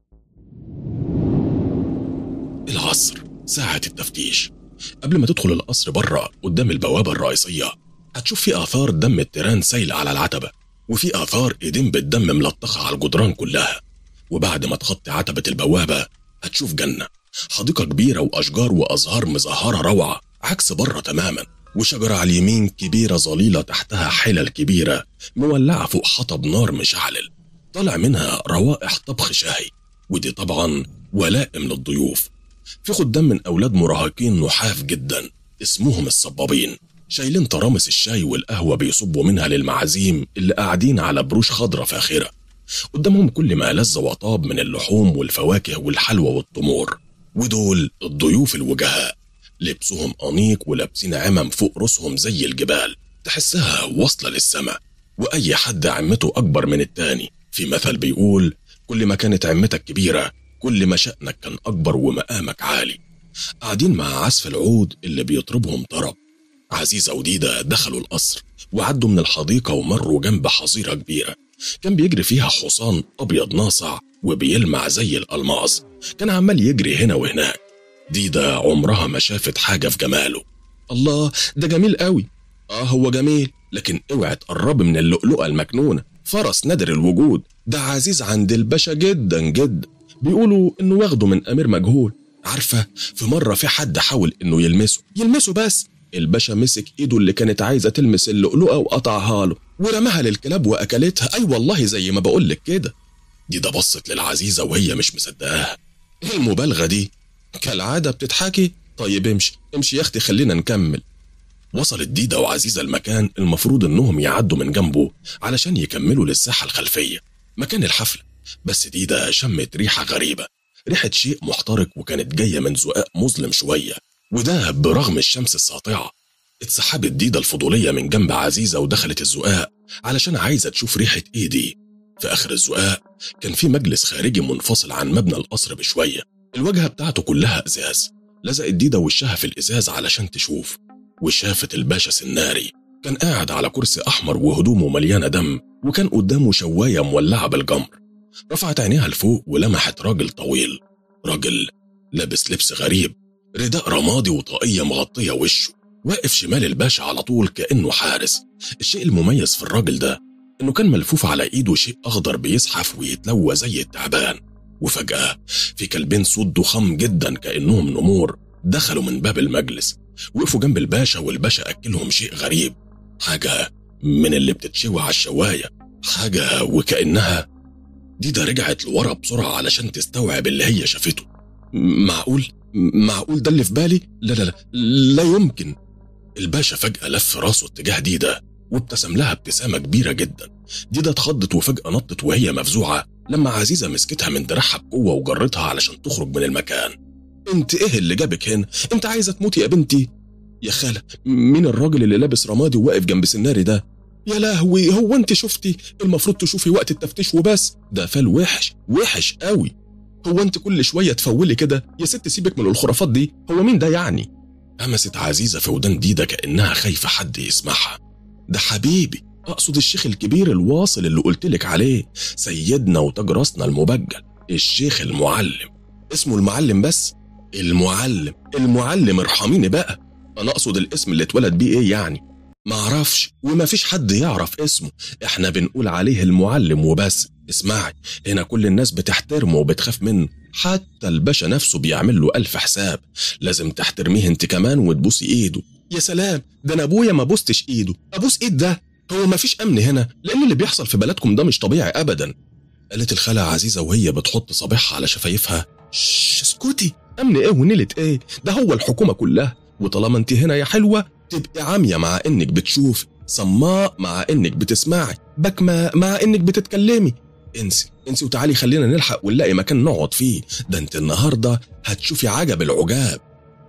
العصر ساعة التفتيش قبل ما تدخل القصر بره قدام البوابة الرئيسية هتشوف في آثار دم التيران سايلة على العتبة وفي آثار إيدين بالدم ملطخة على الجدران كلها وبعد ما تخطي عتبة البوابة هتشوف جنة حديقة كبيرة وأشجار وأزهار مزهرة روعة عكس بره تماما وشجرة على اليمين كبيرة ظليلة تحتها حلل كبيرة مولعة فوق حطب نار مشعلل طالع منها روائح طبخ شاهي ودي طبعا ولائم للضيوف في خدام من أولاد مراهقين نحاف جدا اسمهم الصبابين شايلين ترامس الشاي والقهوة بيصبوا منها للمعازيم اللي قاعدين على بروش خضرة فاخرة قدامهم كل ما لذ وطاب من اللحوم والفواكه والحلوى والتمور ودول الضيوف الوجهاء لبسهم أنيق ولابسين عمم فوق راسهم زي الجبال تحسها واصلة للسماء وأي حد عمته أكبر من التاني في مثل بيقول كل ما كانت عمتك كبيرة كل ما شأنك كان أكبر ومقامك عالي قاعدين مع عزف العود اللي بيطربهم طرب عزيزة وديدة دخلوا القصر وعدوا من الحديقة ومروا جنب حظيرة كبيرة كان بيجري فيها حصان أبيض ناصع وبيلمع زي الألماس كان عمال يجري هنا وهناك ديدة عمرها ما شافت حاجة في جماله الله ده جميل قوي اه هو جميل لكن اوعي تقربي من اللؤلؤة المكنونة فرس نادر الوجود ده عزيز عند الباشا جدا جدا بيقولوا انه واخده من امير مجهول عارفة في مرة في حد حاول انه يلمسه يلمسه بس الباشا مسك ايده اللي كانت عايزة تلمس اللؤلؤة وقطعها له ورماها للكلاب واكلتها اي والله زي ما بقولك كده دي ده بصت للعزيزة وهي مش مصدقاها ايه المبالغة دي كالعادة بتضحكي طيب امشي امشي يا اختي خلينا نكمل وصلت ديدا وعزيزة المكان المفروض انهم يعدوا من جنبه علشان يكملوا للساحة الخلفية مكان الحفلة بس ديدا شمت ريحة غريبة ريحة شيء محترق وكانت جاية من زقاق مظلم شوية وده برغم الشمس الساطعة اتسحبت ديدا الفضولية من جنب عزيزة ودخلت الزقاق علشان عايزة تشوف ريحة ايه دي في آخر الزقاق كان في مجلس خارجي منفصل عن مبنى القصر بشوية الواجهة بتاعته كلها إزاز لزقت ديدا وشها في الإزاز علشان تشوف وشافت الباشا سناري كان قاعد على كرسي أحمر وهدومه مليانة دم وكان قدامه شواية مولعة بالجمر رفعت عينيها لفوق ولمحت راجل طويل راجل لابس لبس غريب رداء رمادي وطاقية مغطية وشه واقف شمال الباشا على طول كأنه حارس الشيء المميز في الراجل ده إنه كان ملفوف على إيده شيء أخضر بيزحف ويتلوى زي التعبان وفجأة في كلبين صوت ضخام جدا كأنهم نمور دخلوا من باب المجلس وقفوا جنب الباشا والباشا أكلهم شيء غريب حاجة من اللي بتتشوي على الشواية حاجة وكأنها ديدا رجعت لورا بسرعة علشان تستوعب اللي هي شافته معقول معقول ده اللي في بالي لا لا لا لا يمكن الباشا فجأة لف راسه اتجاه ديدا وابتسم لها ابتسامة كبيرة جدا ديدا اتخضت وفجأة نطت وهي مفزوعة لما عزيزة مسكتها من دراعها بقوة وجرتها علشان تخرج من المكان انت ايه اللي جابك هنا انت عايزة تموتي يا بنتي يا خالة مين الراجل اللي لابس رمادي وواقف جنب سناري ده يا لهوي هو انت شفتي المفروض تشوفي وقت التفتيش وبس ده فال وحش وحش قوي هو انت كل شوية تفولي كده يا ست سيبك من الخرافات دي هو مين ده يعني همست عزيزة في ودان ديدا كأنها خايفة حد يسمعها ده حبيبي أقصد الشيخ الكبير الواصل اللي قلتلك عليه سيدنا وتاج راسنا المبجل الشيخ المعلم اسمه المعلم بس المعلم المعلم ارحميني بقى أنا أقصد الاسم اللي اتولد بيه إيه يعني معرفش وما فيش حد يعرف اسمه احنا بنقول عليه المعلم وبس اسمعي هنا كل الناس بتحترمه وبتخاف منه حتى الباشا نفسه بيعمل له ألف حساب لازم تحترميه انت كمان وتبوسي ايده يا سلام ده انا ابويا ما بوستش ايده ابوس ايد ده هو ما فيش امن هنا لان اللي بيحصل في بلدكم ده مش طبيعي ابدا قالت الخالة عزيزة وهي بتحط صابعها على شفايفها شش اسكتي امن ايه ونيلة ايه ده هو الحكومة كلها وطالما انت هنا يا حلوة تبقي عامية مع انك بتشوفي صماء مع انك بتسمعي بكمة مع انك بتتكلمي انسي انسي وتعالي خلينا نلحق ونلاقي مكان نقعد فيه ده انت النهاردة هتشوفي عجب العجاب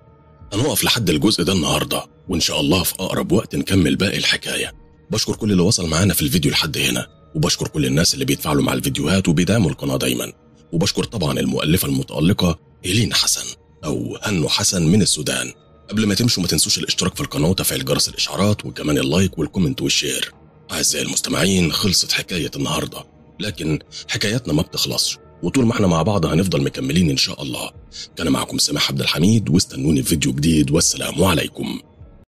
هنقف لحد الجزء ده النهاردة وإن شاء الله في أقرب وقت نكمل باقي الحكاية بشكر كل اللي وصل معانا في الفيديو لحد هنا وبشكر كل الناس اللي بيتفاعلوا مع الفيديوهات وبيدعموا القناة دايما وبشكر طبعا المؤلفة المتألقة إيلين حسن أو هنو حسن من السودان قبل ما تمشوا ما تنسوش الاشتراك في القناة وتفعيل جرس الإشعارات وكمان اللايك والكومنت والشير أعزائي المستمعين خلصت حكاية النهاردة لكن حكاياتنا ما بتخلصش وطول ما احنا مع بعض هنفضل مكملين إن شاء الله كان معكم سامح عبد الحميد واستنوني في فيديو جديد والسلام عليكم